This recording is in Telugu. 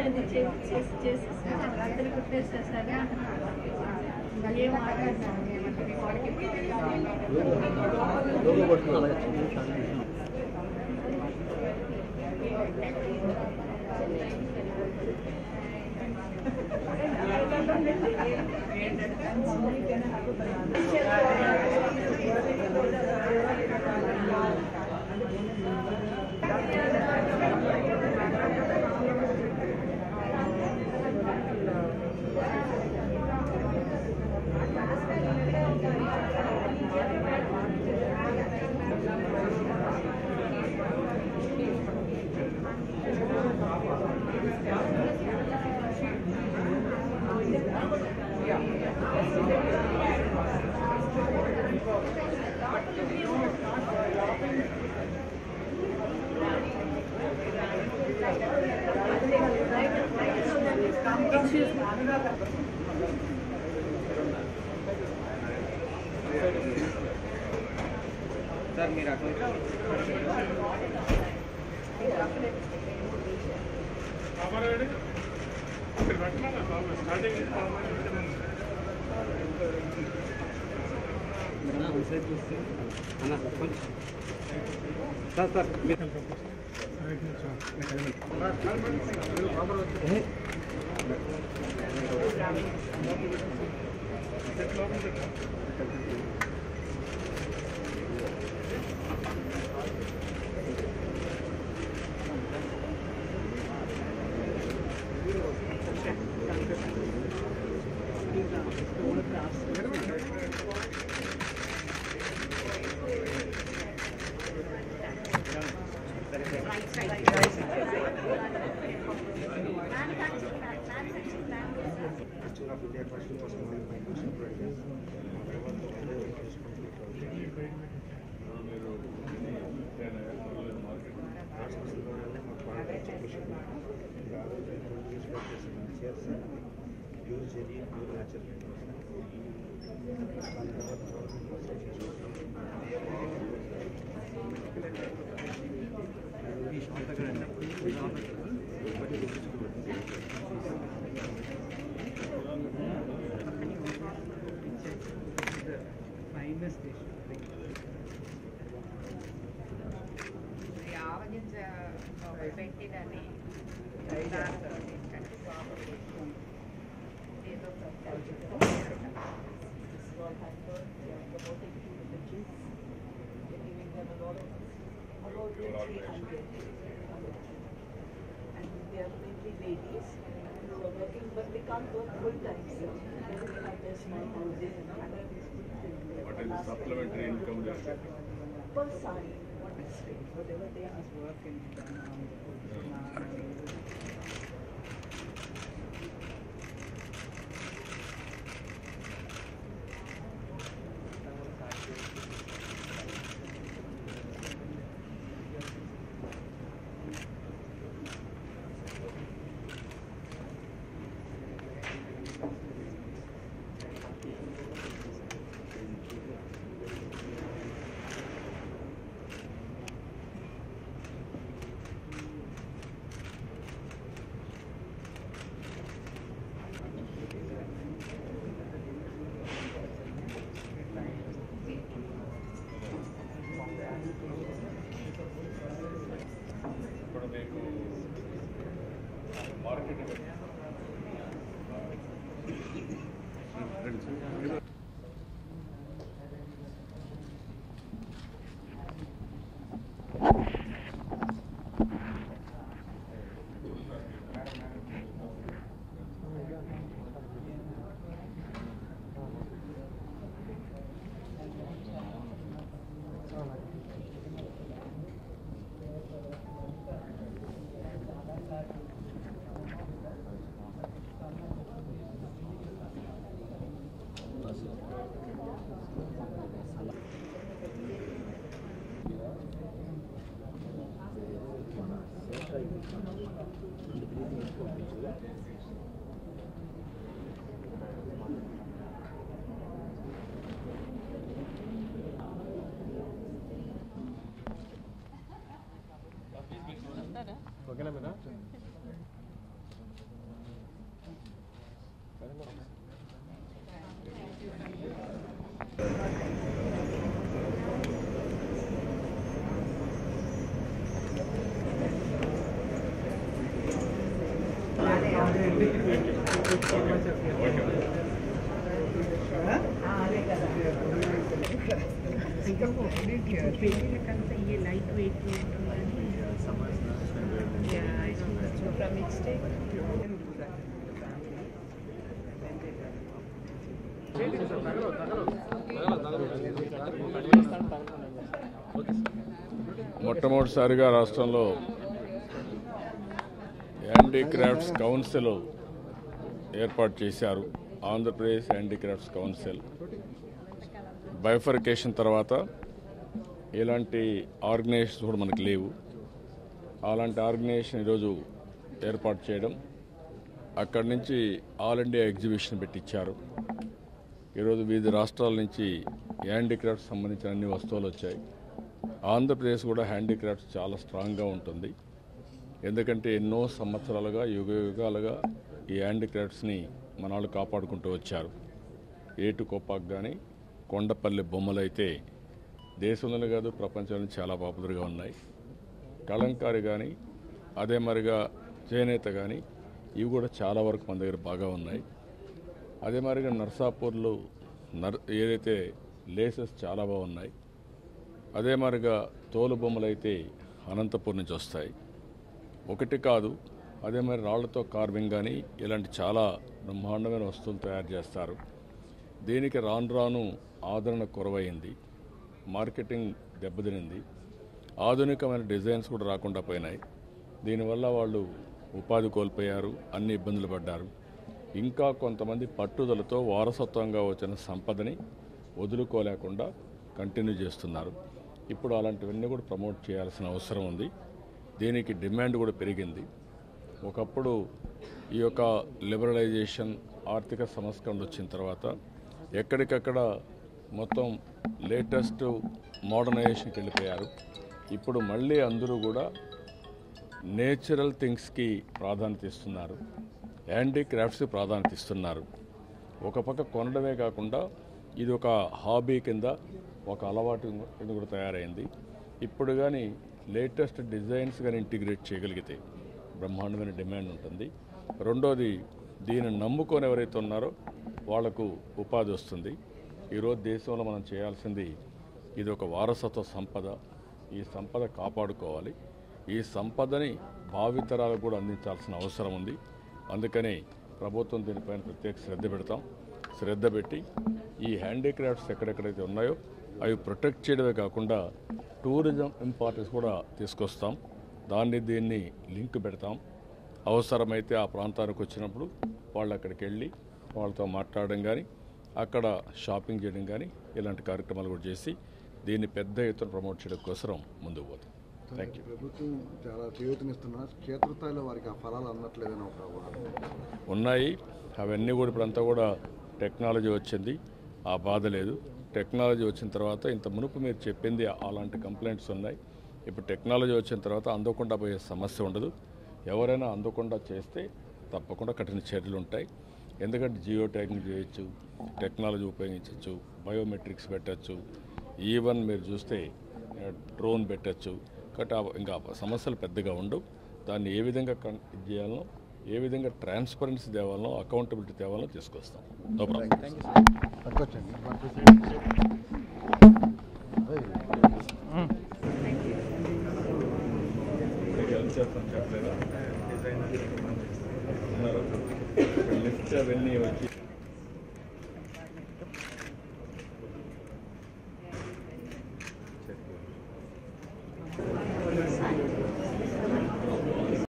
అది చేసి చేసి చేసి అందరు కుట్టేసేసాగా ఏం మాట్లాడుతున్నాను లోగో పట్టుకుని అలాగే చిన్న షార్ట్ తీసాం. సార్ మీరు అక్కడ అన్న కొంచెం సార్ సార్ మీరు ఆవగింజ పెట్టినని ఏదో And they are mainly ladies who are working, but they can't work full time, so they will have their small houses and other What is the supplementary income they are getting? Per side, what is it, whatever they ask work in. పెళ్ళిళ్ళకంతా ఈ లైట్ వెయిట్ ఫ్రమ్ మిస్టేక్ మొట్టమొదటిసారిగా రాష్ట్రంలో హ్యాండీక్రాఫ్ట్స్ కౌన్సిల్ ఏర్పాటు చేశారు ఆంధ్రప్రదేశ్ హ్యాండీక్రాఫ్ట్స్ కౌన్సిల్ బైఫర్కేషన్ తర్వాత ఇలాంటి ఆర్గనైజేషన్స్ కూడా మనకు లేవు అలాంటి ఆర్గనైజేషన్ ఈరోజు ఏర్పాటు చేయడం అక్కడి నుంచి ఆల్ ఇండియా ఎగ్జిబిషన్ పెట్టించారు ఈరోజు వివిధ రాష్ట్రాల నుంచి హ్యాండీక్రాఫ్ట్స్ సంబంధించిన అన్ని వస్తువులు వచ్చాయి ఆంధ్రప్రదేశ్ కూడా హ్యాండీక్రాఫ్ట్స్ చాలా స్ట్రాంగ్గా ఉంటుంది ఎందుకంటే ఎన్నో సంవత్సరాలుగా యుగ యుగాలుగా ఈ హ్యాండీక్రాఫ్ట్స్ని మన వాళ్ళు కాపాడుకుంటూ వచ్చారు ఏటు కొప్పాకు కానీ కొండపల్లి బొమ్మలు అయితే దేశంలోనే కాదు ప్రపంచంలో చాలా పాపులర్గా ఉన్నాయి కలంకారి కానీ అదే మరిగా చేనేత కానీ ఇవి కూడా చాలా వరకు మన దగ్గర బాగా ఉన్నాయి అదే మరిగా నర్సాపూర్లో నర్ ఏదైతే లేసెస్ చాలా బాగున్నాయి అదే మరిగా తోలు బొమ్మలు అయితే అనంతపూర్ నుంచి వస్తాయి ఒకటి కాదు అదే మరి రాళ్లతో కార్వింగ్ కానీ ఇలాంటి చాలా బ్రహ్మాండమైన వస్తువులు తయారు చేస్తారు దీనికి రాను రాను ఆదరణ కొరవైంది మార్కెటింగ్ దెబ్బతినింది ఆధునికమైన డిజైన్స్ కూడా రాకుండా పోయినాయి దీనివల్ల వాళ్ళు ఉపాధి కోల్పోయారు అన్ని ఇబ్బందులు పడ్డారు ఇంకా కొంతమంది పట్టుదలతో వారసత్వంగా వచ్చిన సంపదని వదులుకోలేకుండా కంటిన్యూ చేస్తున్నారు ఇప్పుడు అలాంటివన్నీ కూడా ప్రమోట్ చేయాల్సిన అవసరం ఉంది దీనికి డిమాండ్ కూడా పెరిగింది ఒకప్పుడు ఈ యొక్క లిబరలైజేషన్ ఆర్థిక సంస్కరణలు వచ్చిన తర్వాత ఎక్కడికక్కడ మొత్తం లేటెస్ట్ మోడర్నైజేషన్కి వెళ్ళిపోయారు ఇప్పుడు మళ్ళీ అందరూ కూడా నేచురల్ థింగ్స్కి ప్రాధాన్యత ఇస్తున్నారు హ్యాండీక్రాఫ్ట్స్కి ప్రాధాన్యత ఇస్తున్నారు ఒక పక్క కొనడమే కాకుండా ఇది ఒక హాబీ కింద ఒక అలవాటు కింద కూడా తయారైంది ఇప్పుడు కానీ లేటెస్ట్ డిజైన్స్ కానీ ఇంటిగ్రేట్ చేయగలిగితే బ్రహ్మాండమైన డిమాండ్ ఉంటుంది రెండోది దీన్ని నమ్ముకొని ఎవరైతే ఉన్నారో వాళ్లకు ఉపాధి వస్తుంది ఈరోజు దేశంలో మనం చేయాల్సింది ఇది ఒక వారసత్వ సంపద ఈ సంపద కాపాడుకోవాలి ఈ సంపదని భావితరాలకు కూడా అందించాల్సిన అవసరం ఉంది అందుకని ప్రభుత్వం దీనిపైన ప్రత్యేక శ్రద్ధ పెడతాం శ్రద్ధ పెట్టి ఈ హ్యాండీక్రాఫ్ట్స్ ఎక్కడెక్కడైతే ఉన్నాయో అవి ప్రొటెక్ట్ చేయడమే కాకుండా టూరిజం ఇంపార్టెన్స్ కూడా తీసుకొస్తాం దాన్ని దీన్ని లింక్ పెడతాం అవసరమైతే ఆ ప్రాంతానికి వచ్చినప్పుడు వాళ్ళు అక్కడికి వెళ్ళి వాళ్ళతో మాట్లాడడం కానీ అక్కడ షాపింగ్ చేయడం కానీ ఇలాంటి కార్యక్రమాలు కూడా చేసి దీన్ని పెద్ద ఎత్తున ప్రమోట్ చేయడం కోసం ముందుకు పోతాం థ్యాంక్ యూ ప్రభుత్వం చాలా చేయూతనిస్తున్నా క్షేత్రస్థాయిలో వారికి ఆ ఫలాలు అందట్లేదని ఒక వాదన. ఉన్నాయి అవన్నీ కూడా ఇప్పుడంతా కూడా టెక్నాలజీ వచ్చింది ఆ బాధ లేదు టెక్నాలజీ వచ్చిన తర్వాత ఇంత మునుపు మీరు చెప్పింది అలాంటి కంప్లైంట్స్ ఉన్నాయి ఇప్పుడు టెక్నాలజీ వచ్చిన తర్వాత అందకుండా పోయే సమస్య ఉండదు ఎవరైనా అందకుండా చేస్తే తప్పకుండా కఠిన చర్యలు ఉంటాయి ఎందుకంటే జియో ట్యాగింగ్ చేయొచ్చు టెక్నాలజీ ఉపయోగించవచ్చు బయోమెట్రిక్స్ పెట్టచ్చు ఈవెన్ మీరు చూస్తే డ్రోన్ పెట్టచ్చు కాబట్టి ఆ- ఇంకా సమస్యలు పెద్దగా ఉండవు దాన్ని ఏ విధంగా కన్ ఇది చేయాలనో ఏ విధంగా ట్రాన్స్పరెన్సీ తేవాలనో అకౌంటబిలిటీ తేవాలనో తీసుకొస్తాం నో ప్రాబ్లం పట్టుకోవచ్చండి లిస్ట్ అవన్నీ వచ్చి